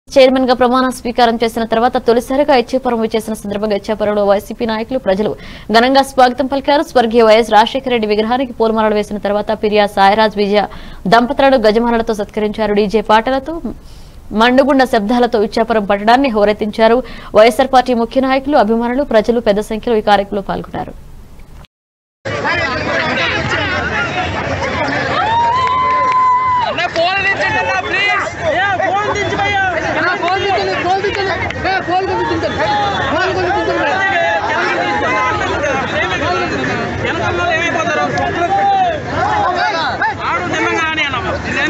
Chairman గా ప్రమాణ స్వీకారం చేసిన తర్వాత తొలిసారిగా ఇచ్చేపురం చేసిన సందర్భంగా ఇచ్చేపురంలో వైసీపీ నాయకులు ప్రజలు ఘనంగా స్వాగతం పలికారు స్వర్గీయ వైఎస్ రాజశేఖర రెడ్డి విగ్రహానికి పూలమాలలు వేసిన తర్వాత పిరియా సాయిరాజ్ విజయ దంపతులను గజమాలతో సత్కరించారు డీజే పాటలతో మండుగుండ శబ్దాలతో ఇచ్చాపురం పట్టడాన్ని హోరెత్తించారు వైఎస్ఆర్ పార్టీ ముఖ్య నాయకులు అభిమానులు ప్రజలు పెద్ద సంఖ్యలో ఈ కార్యక్రమంలో పాల్గొన్నారు అన్న ఫోన్ తెచ్చండి అన్న ప్లీజ్ ఫోన్ తెచ్చి భయ్యా అన్న ఫోన్ తెచ్చండి ఫోన్ తెచ్చండి ఫోన్ తెచ్చండి ఫోన్ తెచ్చండి వెనకాల ఏమైపోతారు ఆడు తిన్నగా అని అన్న ఇదేం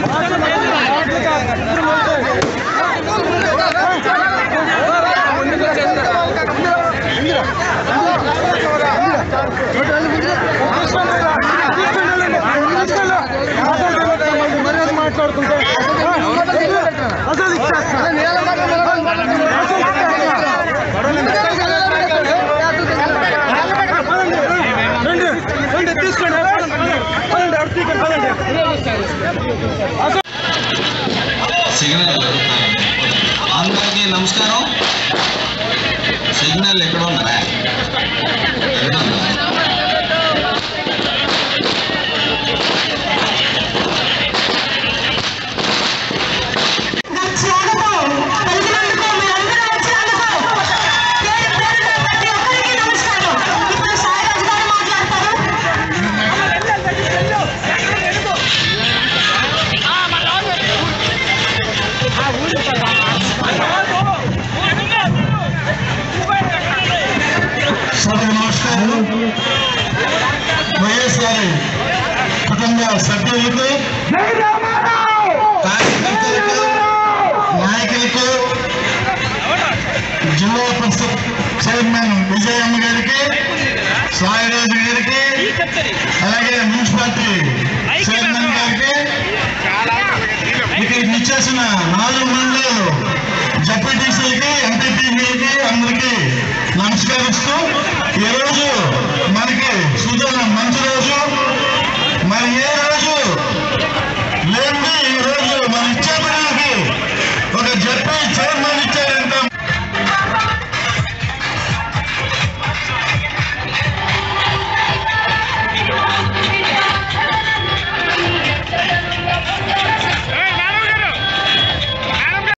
సిగ్నల్ జరుగుతున్నాయండి అందరికీ నమస్కారం సిగ్నల్ ఎక్కడ ఉన్నారా ఎక్కడ ఉందా? స్వాగతం పలికినందుకు మీరందరూ వచ్చినందుకు పేరు పేరున ప్రతి ఒక్కరికి నమస్కారం ఇప్పుడు సాయిరాజు గారు మాట్లాడతారు సభకు నమస్కారం వైఎస్ఆర్ కుటుంబ సభ్యులకు కార్యకర్తలకు నాయకులకు జిల్లా పరిషత్ చైర్మన్ విజయమ్మ గారికి సాయిరాజు గారికి అలాగే మున్సిపాలిటీ చైర్మన్ గారికి ఇక్కడికి ఇచ్చేసిన నాలుగు మండలాలు జడ్పీటీసీలకి ఎంపీటీసీలకి అందరికీ నమస్కరిస్తూ ఈరోజు